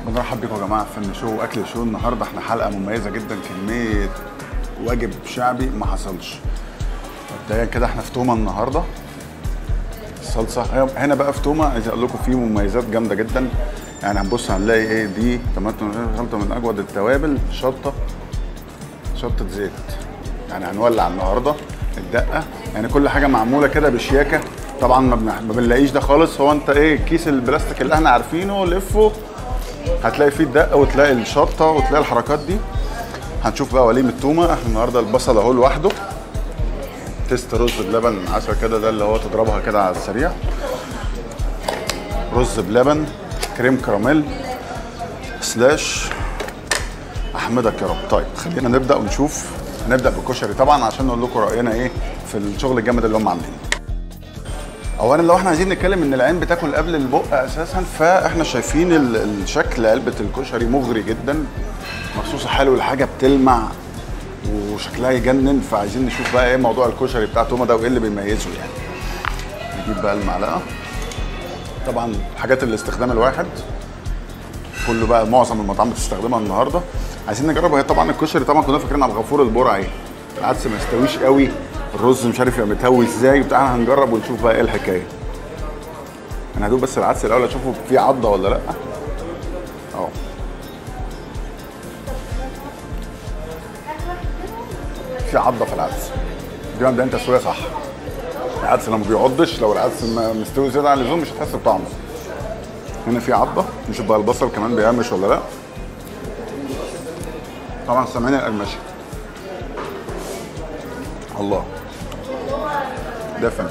بنرحب بيكم يا جماعه في فن شو واكل شو النهارده احنا حلقه مميزه جدا كميه واجب شعبي ما حصلش مبدئيا كده احنا في تومه النهارده الصلصه هنا بقى في تومه عايز اقول لكم في مميزات جامده جدا يعني هنبص هنلاقي ايه دي طماطم خلطه من اجود التوابل شطه شطه زيت يعني هنولع النهارده الدقه يعني كل حاجه معموله كده بشياكه طبعا ما بنح- ما بنلاقيش ده خالص هو انت ايه كيس البلاستيك اللي احنا عارفينه لفه هتلاقي فيه الدقه وتلاقي الشطه وتلاقي الحركات دي هنشوف بقى وليمه التومه احنا النهارده البصل اهو لوحده تيست رز بلبن عسل كده ده اللي هو تضربها كده على السريع رز بلبن كريم كراميل سلاش احمدك يا رب طيب خلينا نبدا ونشوف نبدا بالكشري طبعا عشان نقول لكم راينا ايه في الشغل الجامد اللي هم عاملينه اولا لو احنا عايزين نتكلم ان العين بتاكل قبل البق اساسا فاحنا شايفين ال- الشكل علبه الكشري مغري جدا مخصوصه حلو الحاجه بتلمع وشكلها يجنن فعايزين نشوف بقى ايه موضوع الكشري بتاع توما ده وايه اللي بيميزه يعني نجيب بقى المعلقه طبعا حاجات الاستخدام الواحد كله بقى معظم المطاعم بتستخدمها النهارده عايزين نجرب هي طبعا الكشري طبعا كنا فاكرين على الغفور البرعي العدس ما استويش قوي الرز مش عارف يبقى متهوي ازاي بتاع هنجرب ونشوف بقى ايه الحكايه انا هدوق بس العدس الاول اشوفه فيه عضه ولا لا اهو في عضه في العدس دي مبدئيا تسويه صح العدس لما بيعضش لو العدس م- مستوي زياده عن اللزوم مش هتحس بطعمه هنا في عضه نشوف بقى البصل كمان بيقرمش ولا لا طبعا سامعين القرمشه الله دفن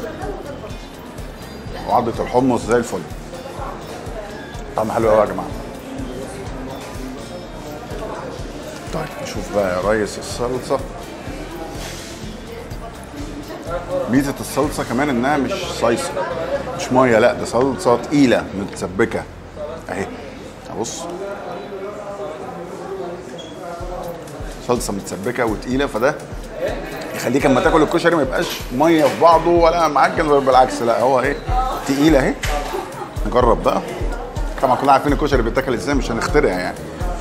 وعضة الحمص زي الفل طعم حلو قوي يا جماعه طيب نشوف بقى يا ريس الصلصه ميزه الصلصه كمان انها مش صيصه مش ميه لا ده صلصه تقيله متسبكه اهي ابص صلصه متسبكه وتقيله فده يخليك اما تاكل الكشري ما يبقاش ميه في بعضه ولا معجن ولا بالعكس لا هو ايه تقيله اهي نجرب بقى طبعا كلنا عارفين الكشري بيتاكل ازاي مش هنخترع يعني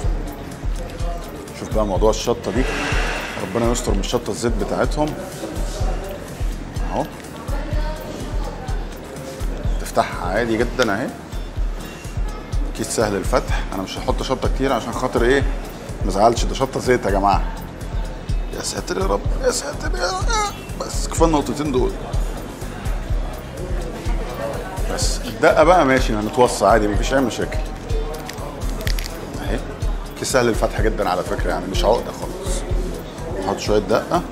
شوف بقى موضوع الشطه دي ربنا يستر من الشطه الزيت بتاعتهم اهو تفتحها عادي جدا اهي كيس سهل الفتح انا مش هحط شطه كتير عشان خاطر ايه ما ازعلش ده شطه زيت يا جماعه يا ساتر يا رب يا ساتر يا رب بس كفايه النقطتين دول بس الدقه بقى ماشي هنتوصى عادي مفيش اي مشاكل اهي كيس سهل الفتح جدا على فكره يعني مش عقده خالص نحط شويه دقه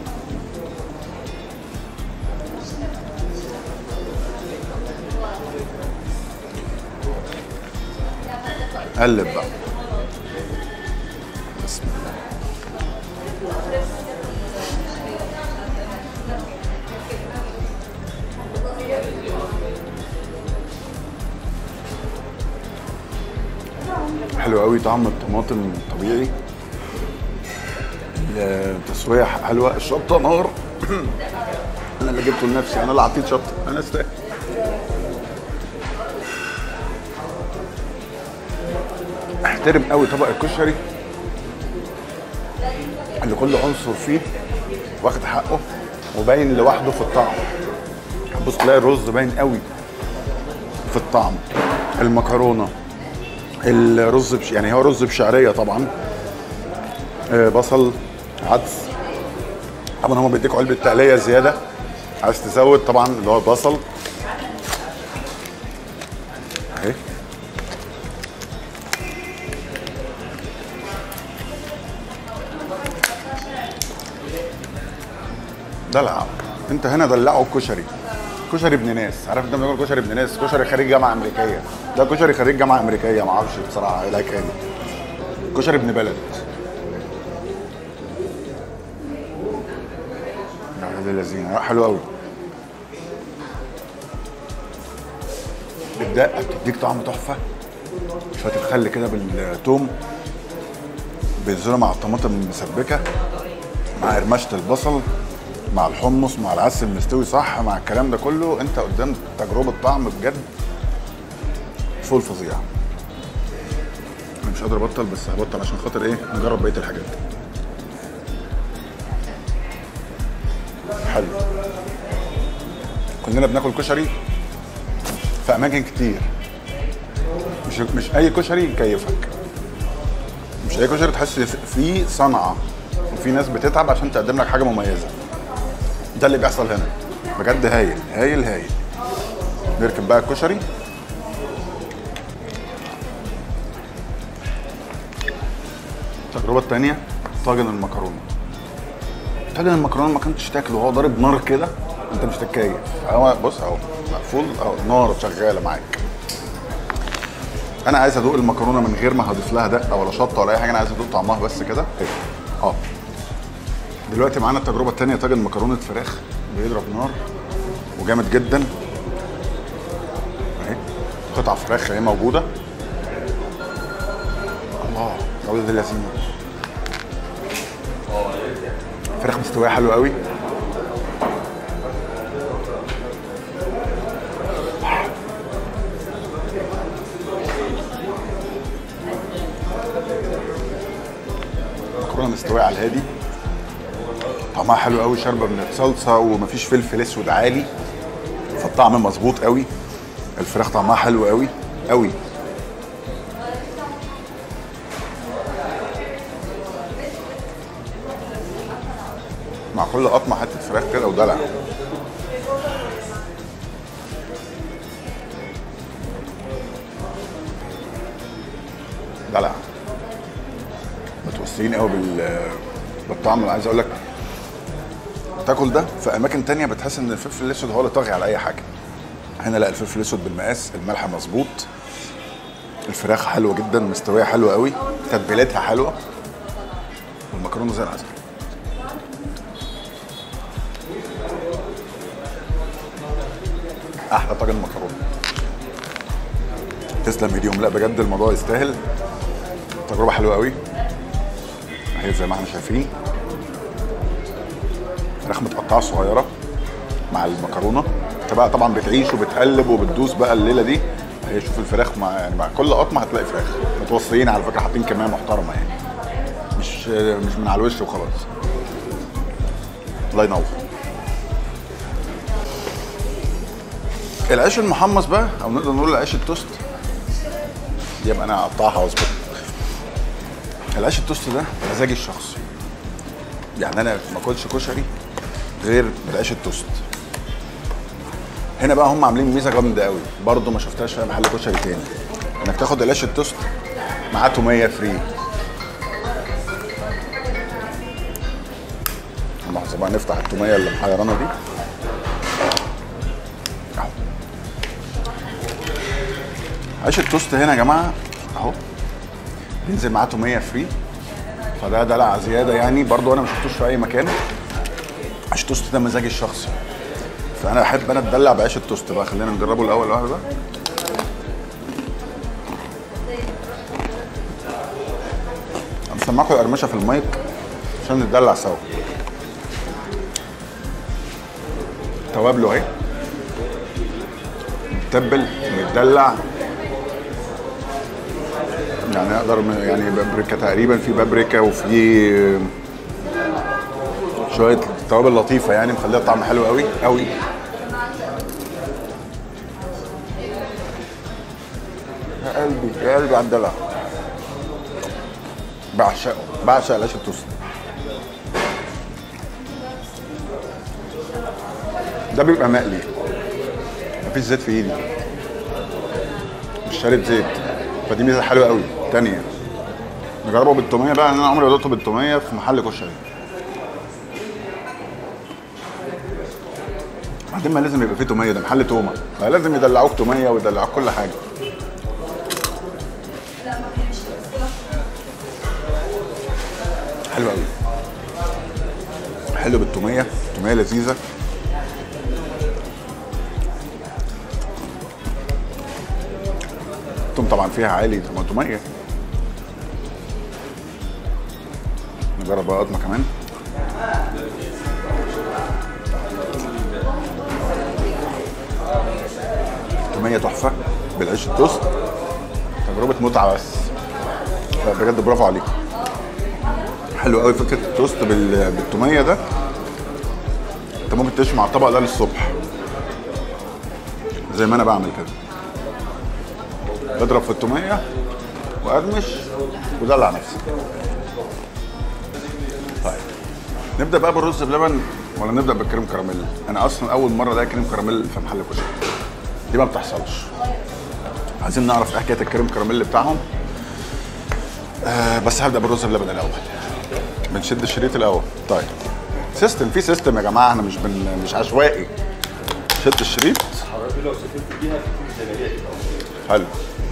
قلب بقى بسم الله حلو قوي طعم الطماطم طبيعي التسويه حلوه الشطه نار انا اللي جبته لنفسي انا اللي عطيت شطه انا استاهل احترم قوي طبق الكشري اللي كل عنصر فيه واخد حقه وباين لوحده في الطعم بص تلاقي الرز باين قوي في الطعم المكرونه الرز بش يعني هو رز بشعريه طبعا آه، بصل عدس طبعا هم بيديكوا علبه تقليه زياده عايز تزود طبعا اللي هو البصل اهي دلع انت هنا دلعوا الكشري كشري ابن ناس عارف انت بنقول كشري ابن ناس كشري خريج جامعه امريكيه ده كشري خريج جامعه امريكيه ما اعرفش بصراحه ايه الحكايه دي كشري ابن بلد يا ولاد اللذين لا، حلو قوي الدقه بتديك طعم تحفه شويه الخل كده بالثوم بينزلوا مع الطماطم المسبكه مع قرمشه البصل مع الحمص مع العدس المستوي صح مع الكلام ده كله انت قدام تجربه طعم بجد فول فظيع مش قادر ابطل بس هبطل عشان خاطر ايه نجرب بقيه الحاجات حلو كلنا بناكل كشري في اماكن كتير مش مش اي كشري يكيفك مش اي كشري تحس فيه صنعه وفي ناس بتتعب عشان تقدم لك حاجه مميزه ده اللي بيحصل هنا بجد هايل هايل هايل نركب بقى الكشري التجربه الثانيه طاجن المكرونه طاجن المكرونه ما كنتش تاكله وهو ضارب نار كده انت مش تتكيف هو بص اهو مقفول اهو نار شغاله معاك انا عايز ادوق المكرونه من غير ما هضيف لها دقه ولا شطه ولا اي حاجه انا عايز ادوق طعمها بس كده اه دلوقتي معانا التجربه الثانيه طاجن مكرونه فراخ بيضرب نار وجامد جدا اهي قطع فراخ اهي موجوده الله جوده اللذينه فراخ مستويه حلو قوي مكرونه مستويه على الهادي طعمها حلو قوي شاربه من الصلصه ومفيش فلفل اسود عالي فالطعم مظبوط قوي الفراخ طعمها حلو قوي قوي مع كل قطمه حته فراخ كده ودلع دلع متوسعين قوي بال بالطعم اللي عايز اقول لك تاكل ده في اماكن تانية بتحس ان الفلفل الاسود هو اللي طاغي على اي حاجه هنا لا الفلفل الاسود بالمقاس الملح مظبوط الفراخ حلوه جدا مستويه حلوه قوي تتبيلتها حلوه والمكرونه زي العسل احلى طاجن مكرونه تسلم ايديهم لا بجد الموضوع يستاهل تجربه حلوه قوي اهي زي ما احنا شايفين فراخ متقطعه صغيره مع المكرونه انت بقى طبعا بتعيش وبتقلب وبتدوس بقى الليله دي هي شوف الفراخ مع يعني مع كل قطمه هتلاقي فراخ متوصيين على فكره حاطين كميه محترمه يعني مش مش من على الوش وخلاص الله ينور العيش المحمص بقى او نقدر نقول العيش التوست يبقى انا اقطعها واظبطها العيش التوست ده مزاجي الشخصي يعني انا ما اكلش كشري غير بالعيش التوست هنا بقى هم عاملين ميزه جامده قوي برضه ما شفتهاش في محل كشري تاني انك تاخد العيش التوست معاه توميه فري لحظه بقى نفتح التوميه اللي محيرانا دي اهو عيش التوست هنا يا جماعه اهو بينزل معاه توميه فري فده دلع زياده يعني برضو انا ما شفتوش في اي مكان عيش التوست ده مزاجي الشخصي فانا احب انا اتدلع بعيش التوست بقى خلينا نجربه الاول واحده بقى انا مسمعكم القرمشه في المايك عشان نتدلع سوا توابله اهي متبل متدلع يعني اقدر م- يعني بابريكا تقريبا في بابريكا وفي شويه توابل لطيفه يعني مخليها طعم حلو قوي قوي يا قلبي يا قلبي على الدلع بعشقه بعشق العيش التوست ده بيبقى مقلي مفيش زيت في ايدي مش شارب زيت فدي ميزه حلوه قوي تانية نجربه بالتوميه بقى لان انا عمري ما دقته بالتوميه في محل كشري بعدين ما لازم يبقى فيه توميه ده محل تومه فلازم يدلعوك توميه ويدلعوك كل حاجه حلو قوي حلو بالتوميه توميه لذيذه التوم طبعا فيها عالي طماطميه نجرب بقى قطمه كمان توميه تحفه بالعيش التوست تجربه متعه بس بجد برافو عليكم حلو قوي فكره التوست بال- بالتوميه ده انت ممكن تشوي مع الطبق ده للصبح زي ما انا بعمل كده اضرب في التوميه وارمش ودلع نفسك طيب نبدا بقى بالرز بلبن ولا نبدا بالكريم كراميل انا اصلا اول مره الاقي كريم كراميل في محل كشري دي ما بتحصلش عايزين نعرف ايه حكايه الكريم كراميل بتاعهم آه بس هبدا بالرز بلبن الاول بنشد الشريط الاول طيب سيستم في سيستم يا جماعه احنا مش بن مش عشوائي شد الشريط حلو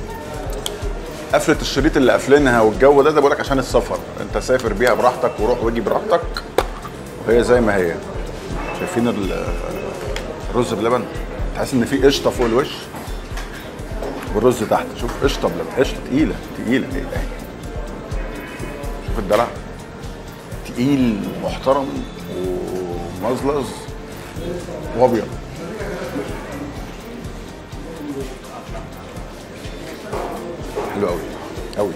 قفله الشريط اللي قافلينها والجو ده ده بقولك عشان السفر انت سافر بيها براحتك وروح واجي براحتك وهي زي ما هي شايفين ال- الرز بلبن تحس ان في قشطه فوق الوش والرز تحت شوف قشطه بلبن قشطه تقيله تقيله ايه ده شوف الدلع تقيل محترم ومزلز وابيض حلو قوي قوي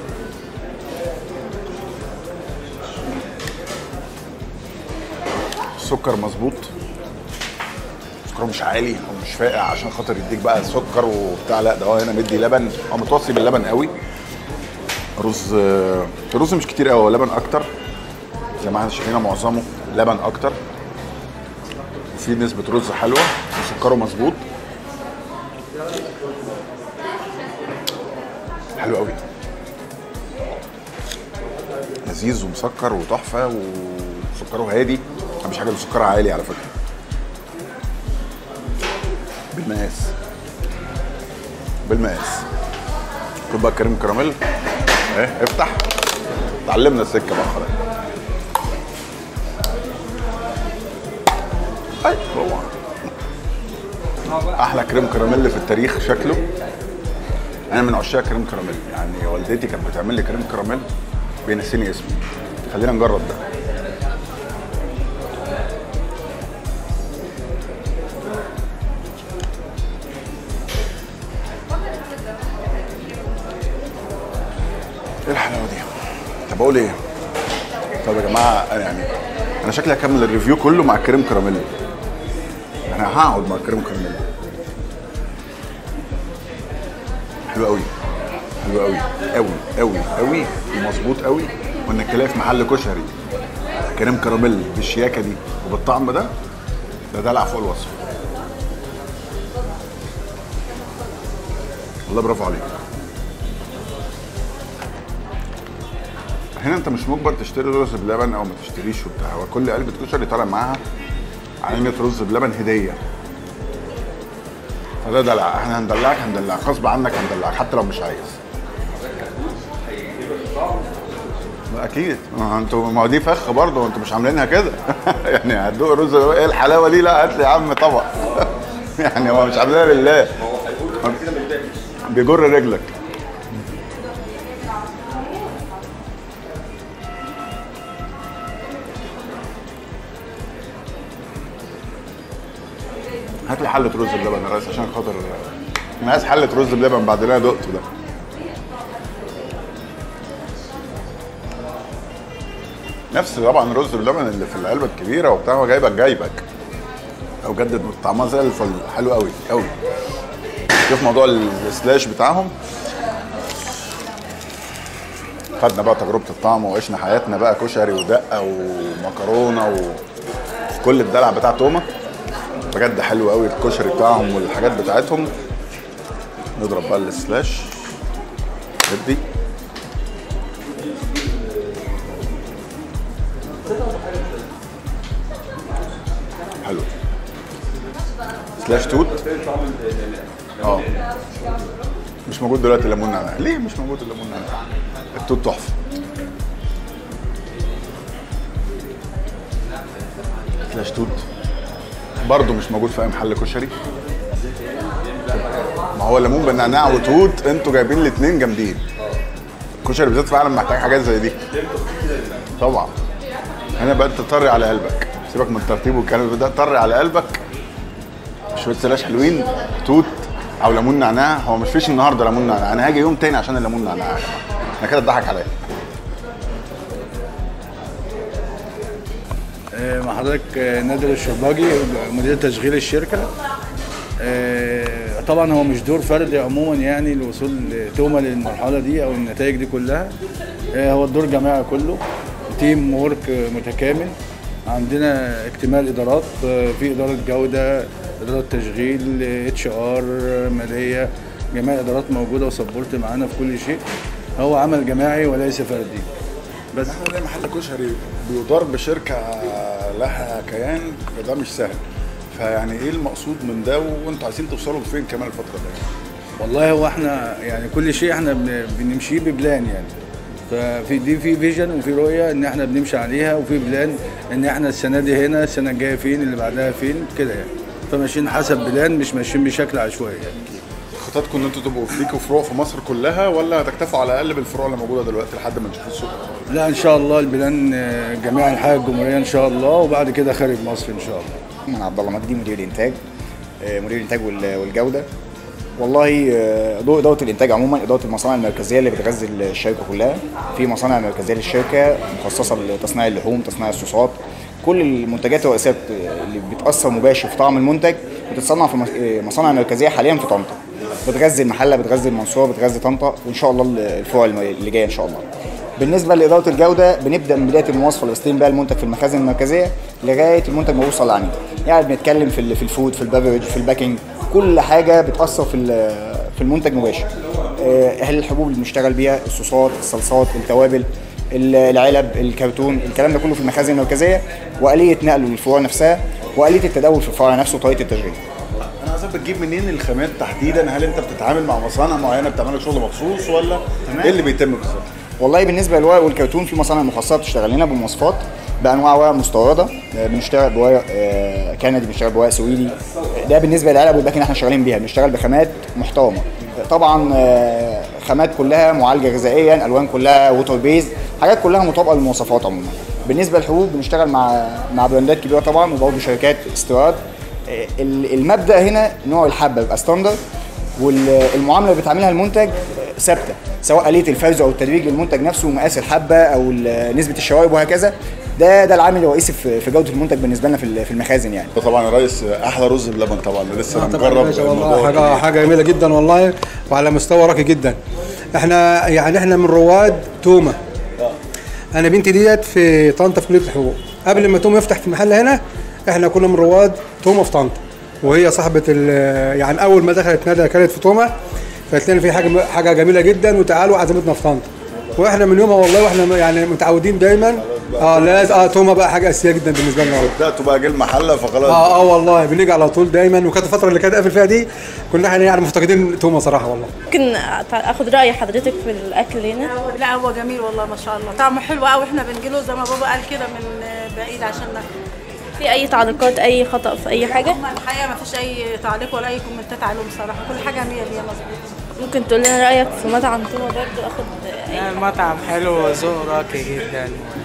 السكر مظبوط سكره مش عالي او مش فاقع عشان خاطر يديك بقى سكر وبتاع لا ده هو هنا مدي لبن هو متوصي باللبن قوي رز الرز مش كتير قوي هو لبن اكتر زي ما احنا شايفين معظمه لبن اكتر في نسبة رز حلوة وسكره مظبوط حلو قوي لذيذ ومسكر وتحفة وسكره هادي ما مش حاجة بسكرها عالي على فكرة بالمقاس بالمقاس خد بقى كريم كراميل ايه افتح اتعلمنا السكة بقى خلاص اي هو احلى كريم كراميل في التاريخ شكله انا من عشاق كريم كراميل يعني والدتي كانت بتعمل لي كريم كراميل بينسيني اسمي خلينا نجرب ده ايه الحلاوه دي طب اقول ايه طب يا جماعه أنا يعني انا شكلي هكمل الريفيو كله مع كريم كراميل انا هقعد مع كريم كراميل حلو قوي حلو قوي قوي قوي قوي ومظبوط قوي وانك تلاقي في محل كشري كريم كراميل بالشياكه دي وبالطعم ده ده دلع فوق الوصف والله برافو عليك هنا انت مش مجبر تشتري رز بلبن او ما تشتريش وبتاع هو كل علبه كشري طالع معاها علبه رز بلبن هديه فده دلع احنا هندلعك هندلعك غصب عنك هندلعك حتى لو مش عايز لا اكيد ما انتوا ما هو دي فخ برضه انتوا مش عاملينها كده يعني هتدوق رز ايه الحلاوه دي لا هات لي يا عم طبق يعني هو مش عاملينها لله بيجر رجلك هات لي حله رز بلبن يا ريس عشان خاطر انا عايز حله رز بلبن بعد اللي انا دقته ده نفس طبعا رز بلبن اللي في العلبه الكبيره وبتاع هو جايبك جايبك او جدد طعمها زي الفل حلو قوي قوي شوف موضوع السلاش بتاعهم خدنا بقى تجربه الطعم وعشنا حياتنا بقى كشري ودقه ومكرونه وكل الدلع بتاع تومه بجد حلو قوي الكشري بتاعهم والحاجات بتاعتهم نضرب بقى السلاش ندي حلو سلاش توت اه مش موجود دلوقتي الليمون نعناع ليه مش موجود الليمون نعناع التوت تحفه سلاش توت برضه مش موجود في اي محل كشري ما هو الليمون بالنعناع وتوت انتوا جايبين الاثنين جامدين الكشري بالذات فعلا محتاج حاجات زي دي طبعا هنا بقى انت طري على قلبك سيبك من الترتيب والكلام ده طري على قلبك شويه سلاش حلوين توت او ليمون نعناع هو مش فيش النهارده ليمون نعناع انا هاجي يوم تاني عشان الليمون نعناع يا جماعه انا كده اتضحك عليا آه، مع حضرتك آه، نادر الشرباجي مدير تشغيل الشركه آه، طبعا هو مش دور فردي عموما يعني الوصول توما للمرحله دي او النتائج دي كلها آه، هو الدور جماعي كله تيم وورك متكامل عندنا اكتمال ادارات آه، في اداره جوده اداره تشغيل اتش ار ماليه جميع الادارات موجوده وسبورت معانا في كل شيء هو عمل جماعي وليس فردي بس احنا زي محل كشري بيدار بشركه لها كيان فده مش سهل فيعني ايه المقصود من ده وانتوا عايزين توصلوا لفين كمان الفتره الجايه والله هو احنا يعني كل شيء احنا بن- بنمشيه ببلان يعني ففي دي في فيجن وفي رؤيه ان احنا بنمشي عليها وفي بلان ان احنا السنه دي هنا السنه الجايه فين اللي بعدها فين كده يعني فماشيين حسب بلان مش ماشيين بشكل عشوائي يعني خططكم ان انتوا تبقوا ليكوا فروع في مصر كلها ولا هتكتفوا على الاقل بالفروع اللي موجوده دلوقتي لحد ما نشوف السوق لا ان شاء الله البلان آه، جميع انحاء الجمهوريه ان شاء الله وبعد كده خارج مصر ان شاء الله انا عبد الله مجدي مدير الانتاج آه، مدير الانتاج وال- والجوده والله آه، ضوء اداره الانتاج عموما اداره المصانع المركزيه اللي بتغذي الشركه كلها في مصانع مركزيه للشركه مخصصه لتصنيع اللحوم تصنيع الصوصات كل المنتجات الرئيسيه بت- اللي بتاثر مباشر في طعم المنتج بتتصنع في مص- آه، مصانع مركزيه حاليا في طنطا بتغذي المحله بتغذي المنصوره بتغذي طنطا وان شاء الله الفروع الم- اللي جايه ان شاء الله بالنسبه لاداره الجوده بنبدا من بدايه المواصفه لاستلام بقى المنتج في المخازن المركزيه لغايه المنتج ما يوصل للعميل يعني بنتكلم في ال- في الفود في البافرج في الباكينج كل حاجه بتاثر في ال- في المنتج مباشر آه، هل الحبوب اللي بنشتغل بيها الصوصات الصلصات التوابل ال- العلب الكرتون الكلام ده كله في المخازن المركزيه واليه نقله للفروع نفسها واليه التداول في الفرع نفسه وطريقه التشغيل انا عايزك بتجيب منين الخامات تحديدا هل انت بتتعامل مع مصانع معينه بتعمل لك شغل مخصوص ولا ايه اللي بيتم بالظبط والله بالنسبه للورق والكرتون في مصانع مخصصه بتشتغل لنا بمواصفات بانواع ورق مستورده آه، بنشتغل بورق آه، كندي بنشتغل بورق سويدي آه، ده بالنسبه للعلب والباكن احنا شغالين بيها بنشتغل بخامات محترمه آه، طبعا آه، خامات كلها معالجه غذائيا الوان كلها ووتر بيز حاجات كلها مطابقه للمواصفات عموما بالنسبه للحبوب بنشتغل مع مع براندات كبيره طبعا وبرضه شركات استيراد آه، ال- المبدا هنا نوع الحبه بيبقى ستاندرد والمعامله اللي بتعملها المنتج ثابته سواء آلية الفرز او التدريج للمنتج نفسه ومقاس الحبه او ال- نسبه الشوائب وهكذا ده ده العامل الرئيسي في في جوده المنتج بالنسبه لنا في ال- في المخازن يعني طبعا يا ريس احلى رز بلبن طبعا لسه طبعا هنجرب باشا والله الموضوع حاجه الجديد. حاجه جميله جدا والله وعلى مستوى راقي جدا احنا يعني احنا من رواد توما انا بنتي ديت في طنطا في كليه الحقوق قبل ما توما يفتح في المحل هنا احنا كنا من رواد توما في طنطا وهي صاحبه ال- يعني اول ما دخلت نادى كانت في توما فقالت لنا في حاجه حاجه جميله جدا وتعالوا عزمتنا في طنطا واحنا من يومها والله واحنا يعني متعودين دايما اه لازم اه توما بقى حاجه اساسيه جدا بالنسبه لنا والله. بداتوا بقى جه المحله فخلاص اه اه والله بنيجي على طول دايما وكانت الفتره اللي كانت قافل فيها دي كنا احنا يعني مفتقدين توما صراحه والله ممكن أت- اخد راي حضرتك في الاكل هنا لا هو جميل والله ما شاء الله طعمه حلو قوي احنا بنجيله زي ما بابا قال كده من بعيد عشان ناكل في اي تعليقات اي خطا في اي حاجه هم الحقيقه ما فيش اي تعليق ولا اي كومنتات عليهم صراحه كل حاجه 100 100 مظبوط ممكن تقول لنا رايك في مطعم توما برضو اخد أي- المطعم حلو وذوق راقي جدا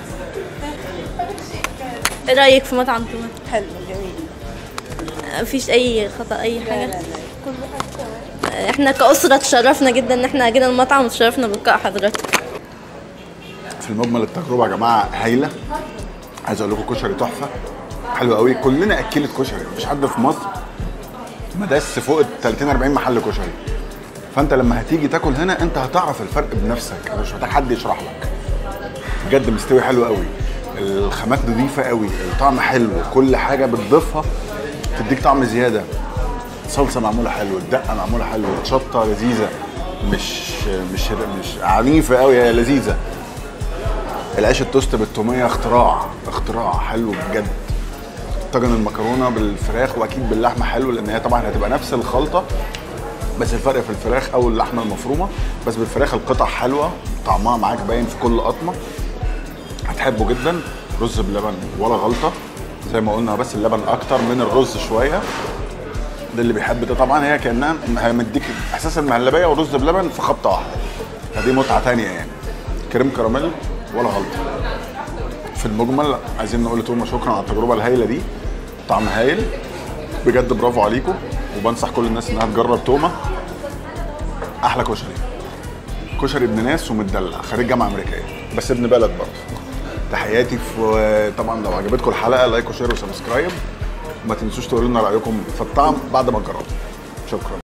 ايه رايك في مطعم توما حلو جميل مفيش اي خطا اي حاجه احنا كأسرة تشرفنا جدا ان احنا جينا المطعم وتشرفنا بلقاء حضرتك في المجمل التجربه يا جماعه هايله عايز اقول لكم كشري تحفه حلو قوي كلنا اكلت كشري مفيش حد في مصر ما داس فوق ال 30 40 محل كشري فانت لما هتيجي تاكل هنا انت هتعرف الفرق بنفسك مش محتاج حد يشرح لك بجد مستوي حلو قوي الخامات نظيفه قوي الطعم حلو كل حاجه بتضيفها تديك طعم زياده صلصه معموله حلو الدقه معموله حلو الشطه لذيذه مش مش مش عنيفه قوي هي لذيذه العيش التوست بالتوميه اختراع اختراع حلو بجد طاجن المكرونه بالفراخ واكيد باللحمه حلو لان هي طبعا هتبقى نفس الخلطه بس الفرق في الفراخ او اللحمه المفرومه بس بالفراخ القطع حلوه طعمها معاك باين في كل قطمه هتحبه جدا رز بلبن ولا غلطه زي ما قلنا بس اللبن اكتر من الرز شويه ده اللي بيحب ده طبعا هي كانها هي مديك احساس المهلبيه والرز بلبن في خبطه واحده فدي متعه تانية يعني كريم كراميل ولا غلطه في المجمل عايزين نقول لتوما شكرا على التجربه الهايله دي طعم هايل بجد برافو عليكم وبنصح كل الناس انها تجرب توما احلى كشري كشري ابن ناس ومتدلع خريج جامعه امريكيه بس ابن بلد برضه تحياتي في طبعا لو عجبتكم الحلقه لايك وشير وسبسكرايب ما تنسوش تقولوا لنا رايكم في الطعم بعد ما تجربوا شكرا